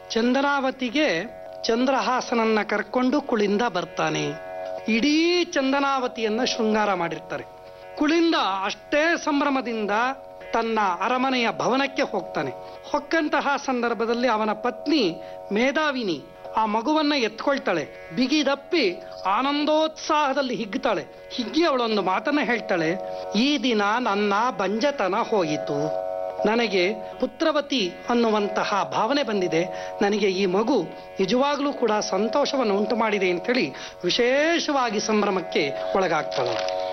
ಚಂದನಾವತಿಗೆ ಚಂದ್ರಹಾಸನನ್ನ ಕರ್ಕೊಂಡು ಕುಳಿಂದ ಬರ್ತಾನೆ ಇಡೀ ಚಂದನಾವತಿಯನ್ನ ಶೃಂಗಾರ ಮಾಡಿರ್ತಾರೆ ಕುಳಿಂದ ಅಷ್ಟೇ ಸಂಭ್ರಮದಿಂದ ತನ್ನ ಅರಮನೆಯ ಭವನಕ್ಕೆ ಹೋಗ್ತಾನೆ ಹೊಕ್ಕಂತಹ ಸಂದರ್ಭದಲ್ಲಿ ಅವನ ಪತ್ನಿ ಮೇಧಾವಿನಿ ಆ ಮಗುವನ್ನ ಎತ್ಕೊಳ್ತಾಳೆ ಬಿಗಿದಪ್ಪಿ ಆನಂದೋತ್ಸಾಹದಲ್ಲಿ ಹಿಗ್ತಾಳೆ ಹಿಗ್ಗಿ ಅವಳೊಂದು ಮಾತನ್ನ ಹೇಳ್ತಾಳೆ ಈ ದಿನ ನನ್ನ ಬಂಜತನ ಹೋಯಿತು ನನಗೆ ಪುತ್ರವತಿ ಅನ್ನುವಂತಹ ಭಾವನೆ ಬಂದಿದೆ ನನಗೆ ಈ ಮಗು ನಿಜವಾಗ್ಲೂ ಕೂಡ ಸಂತೋಷವನ್ನು ಉಂಟು ಮಾಡಿದೆ ಅಂತೇಳಿ ವಿಶೇಷವಾಗಿ ಸಂಭ್ರಮಕ್ಕೆ ಒಳಗಾಗ್ತಾಳೆ